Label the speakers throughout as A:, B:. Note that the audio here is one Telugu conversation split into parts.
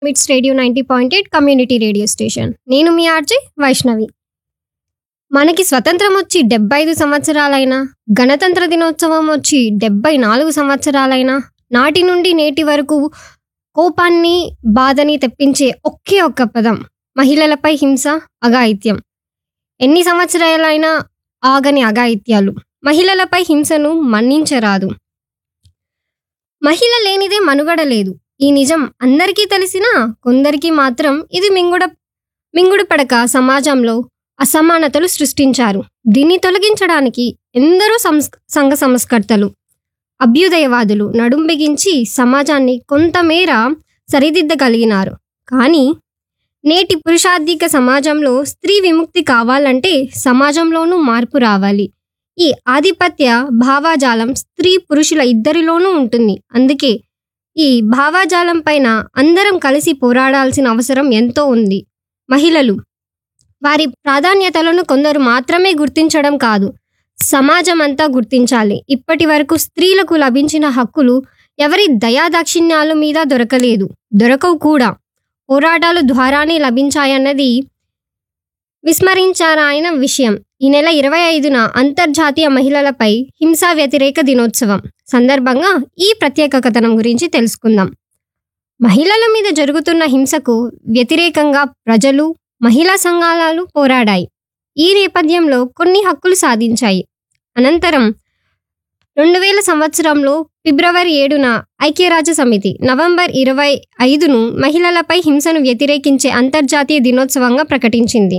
A: మిట్స్ radio ninety point eight community radio station నేను మీ ఆర్జే వైష్ణవి మనకి స్వతంత్రం వచ్చి డెబ్బై ఐదు సంవత్సరాలైనా గణతంత్ర దినోత్సవం వచ్చి డెబ్బై నాలుగు సంవత్సరాలైనా నాటి నుండి నేటి వరకు కోపాన్ని బాధని తెప్పించే ఒకే ఒక్క పదం మహిళలపై హింస అఘాయిత్యం ఎన్ని సంవత్సరాలైనా ఆగని అఘాయిత్యాలు మహిళలపై హింసను మన్నించరాదు మహిళ లేనిదే మనుగడ లేదు ఈ నిజం అందరికీ తెలిసినా కొందరికి మాత్రం ఇది మింగుడ మింగుడు పడక సమాజంలో అసమానతలు సృష్టించారు దీన్ని తొలగించడానికి ఎందరో సంస్ సంఘ సంస్కర్తలు అభ్యుదయవాదులు నడుం బిగించి సమాజాన్ని కొంతమేర సరిదిద్దగలిగినారు కానీ నేటి పురుషాధిక సమాజంలో స్త్రీ విముక్తి కావాలంటే సమాజంలోనూ మార్పు రావాలి ఈ ఆధిపత్య భావాజాలం స్త్రీ పురుషుల ఇద్దరిలోనూ ఉంటుంది అందుకే ఈ భావాజాలం పైన అందరం కలిసి పోరాడాల్సిన అవసరం ఎంతో ఉంది మహిళలు వారి ప్రాధాన్యతలను కొందరు మాత్రమే గుర్తించడం కాదు సమాజం అంతా గుర్తించాలి ఇప్పటి వరకు స్త్రీలకు లభించిన హక్కులు ఎవరి దయాదాక్షిణ్యాల మీద దొరకలేదు దొరకవు కూడా పోరాటాల ద్వారానే లభించాయన్నది విస్మరించారాయన విషయం ఈ నెల ఇరవై ఐదున అంతర్జాతీయ మహిళలపై హింసా వ్యతిరేక దినోత్సవం సందర్భంగా ఈ ప్రత్యేక కథనం గురించి తెలుసుకుందాం మహిళల మీద జరుగుతున్న హింసకు వ్యతిరేకంగా ప్రజలు మహిళా సంఘాలు పోరాడాయి ఈ నేపథ్యంలో కొన్ని హక్కులు సాధించాయి అనంతరం రెండు వేల సంవత్సరంలో ఫిబ్రవరి ఏడున ఐక్యరాజ్య సమితి నవంబర్ ఇరవై ఐదును మహిళలపై హింసను వ్యతిరేకించే అంతర్జాతీయ దినోత్సవంగా ప్రకటించింది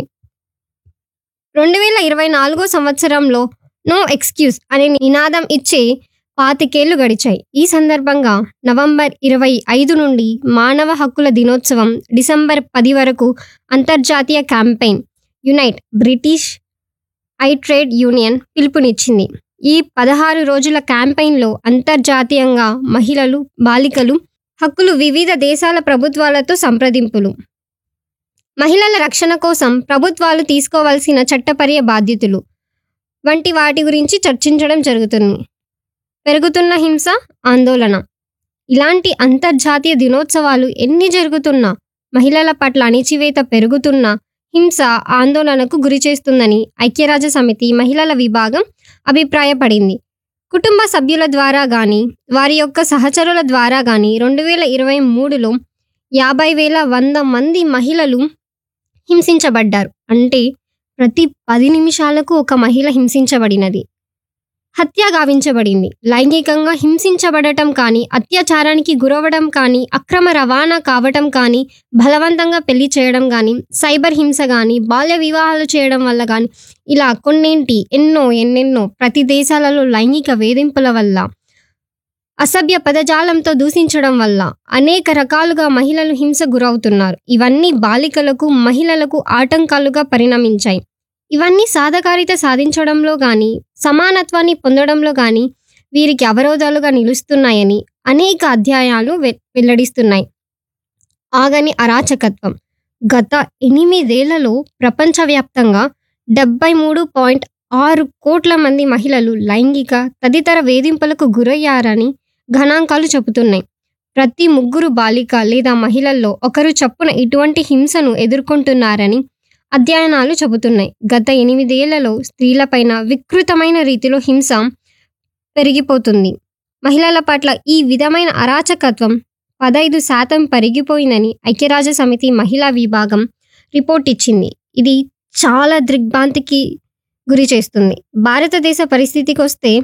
A: రెండు వేల ఇరవై నాలుగో సంవత్సరంలో నో ఎక్స్క్యూజ్ అనే నినాదం ఇచ్చే పాతికేళ్లు గడిచాయి ఈ సందర్భంగా నవంబర్ ఇరవై ఐదు నుండి మానవ హక్కుల దినోత్సవం డిసెంబర్ పది వరకు అంతర్జాతీయ క్యాంపెయిన్ యునైట్ బ్రిటిష్ ఐ ట్రేడ్ యూనియన్ పిలుపునిచ్చింది ఈ పదహారు రోజుల క్యాంపెయిన్లో అంతర్జాతీయంగా మహిళలు బాలికలు హక్కులు వివిధ దేశాల ప్రభుత్వాలతో సంప్రదింపులు మహిళల రక్షణ కోసం ప్రభుత్వాలు తీసుకోవాల్సిన చట్టపర్య బాధ్యతలు వంటి వాటి గురించి చర్చించడం జరుగుతుంది పెరుగుతున్న హింస ఆందోళన ఇలాంటి అంతర్జాతీయ దినోత్సవాలు ఎన్ని జరుగుతున్నా మహిళల పట్ల అణిచివేత పెరుగుతున్న హింస ఆందోళనకు గురిచేస్తుందని ఐక్యరాజ్య సమితి మహిళల విభాగం అభిప్రాయపడింది కుటుంబ సభ్యుల ద్వారా గాని వారి యొక్క సహచరుల ద్వారా గాని రెండు వేల ఇరవై మూడులో యాభై వేల వంద మంది మహిళలు హింసించబడ్డారు అంటే ప్రతి పది నిమిషాలకు ఒక మహిళ హింసించబడినది హత్య గావించబడింది లైంగికంగా హింసించబడటం కానీ అత్యాచారానికి గురవడం కానీ అక్రమ రవాణా కావటం కానీ బలవంతంగా పెళ్లి చేయడం కానీ సైబర్ హింస కానీ బాల్య వివాహాలు చేయడం వల్ల కానీ ఇలా కొన్నేంటి ఎన్నో ఎన్నెన్నో ప్రతి దేశాలలో లైంగిక వేధింపుల వల్ల అసభ్య పదజాలంతో దూషించడం వల్ల అనేక రకాలుగా మహిళలు హింస గురవుతున్నారు ఇవన్నీ బాలికలకు మహిళలకు ఆటంకాలుగా పరిణమించాయి ఇవన్నీ సాధకారిత సాధించడంలో గాని సమానత్వాన్ని పొందడంలో గాని వీరికి అవరోధాలుగా నిలుస్తున్నాయని అనేక అధ్యాయాలు వె- వెల్లడిస్తున్నాయి ఆగని అరాచకత్వం గత ఎనిమిదేళ్లలో ప్రపంచవ్యాప్తంగా డెబ్బై మూడు పాయింట్ ఆరు కోట్ల మంది మహిళలు లైంగిక తదితర వేధింపులకు గురయ్యారని గణాంకాలు చెబుతున్నాయి ప్రతి ముగ్గురు బాలిక లేదా మహిళల్లో ఒకరు చప్పున ఇటువంటి హింసను ఎదుర్కొంటున్నారని అధ్యయనాలు చెబుతున్నాయి గత ఎనిమిదేళ్లలో స్త్రీలపైన వికృతమైన రీతిలో హింస పెరిగిపోతుంది మహిళల పట్ల ఈ విధమైన అరాచకత్వం పదైదు శాతం పెరిగిపోయిందని ఐక్యరాజ్య సమితి మహిళా విభాగం రిపోర్ట్ ఇచ్చింది ఇది చాలా దిగ్భ్రాంతికి గురి చేస్తుంది భారతదేశ పరిస్థితికి వస్తే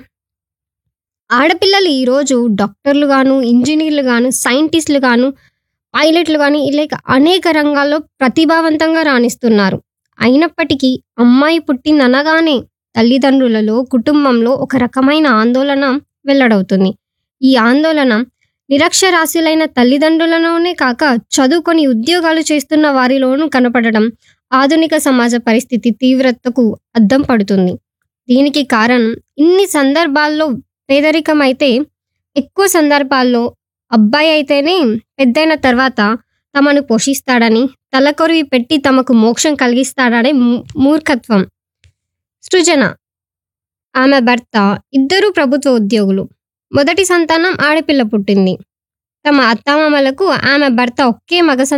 A: ఆడపిల్లలు ఈరోజు డాక్టర్లు గాను ఇంజనీర్లు గాను సైంటిస్టులు గాను పైలట్లు కానీ లేక అనేక రంగాల్లో ప్రతిభావంతంగా రాణిస్తున్నారు అయినప్పటికీ అమ్మాయి పుట్టిందనగానే తల్లిదండ్రులలో కుటుంబంలో ఒక రకమైన ఆందోళన వెల్లడవుతుంది ఈ ఆందోళన నిరక్షరాస్యులైన తల్లిదండ్రులలోనే కాక చదువుకొని ఉద్యోగాలు చేస్తున్న వారిలోనూ కనపడడం ఆధునిక సమాజ పరిస్థితి తీవ్రతకు అద్దం పడుతుంది దీనికి కారణం ఇన్ని సందర్భాల్లో పేదరికం అయితే ఎక్కువ సందర్భాల్లో అబ్బాయి అయితేనే పెద్దయిన తర్వాత తమను పోషిస్తాడని తలకొరివి పెట్టి తమకు మోక్షం కలిగిస్తాడనే మూ- మూర్ఖత్వం సృజన ఆమె భర్త ఇద్దరూ ప్రభుత్వ ఉద్యోగులు మొదటి సంతానం ఆడపిల్ల పుట్టింది తమ అత్తామామలకు ఆమె భర్త ఒకే మగ